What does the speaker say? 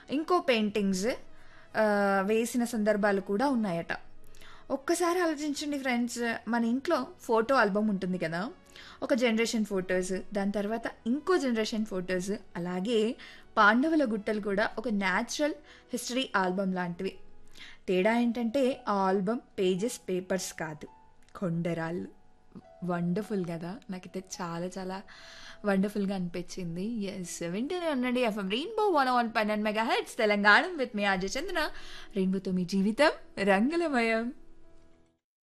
ఇంకో పెయింటింగ్స్ ఆ, వేసిన సందర్భాలు కూడా ఉన్నాయట ఒక్కసారి ఆలోచించండి ఫ్రెండ్స్ మన ఇంట్లో ఫోటో ఆల్బమ్ ఉంటుంది కదా ఒక జనరేషన్ ఫొటోస్ దాని తర్వాత ఇంకో జనరేషన్ ఫొటోస్ అలాగే పాండవుల గుట్టలు కూడా ఒక న్యాచురల్ హిస్టరీ ఆల్బమ్ లాంటివి తేడా ఏంటంటే ఆ ఆల్బమ్ పేజెస్ పేపర్స్ కాదు కొండరాళ్ళు వండర్ఫుల్ కదా నాకైతే చాలా చాలా వండర్ఫుల్గా అనిపించింది ఎస్ వింటూనే ఉండండి ఎఫ్ఎం రెయిన్బో వన్ వన్ పన్నెండు మెగా హెడ్స్ తెలంగాణ విత్ మీ అజయ్ చంద్ర రెయిన్బోతో మీ జీవితం రంగులమయం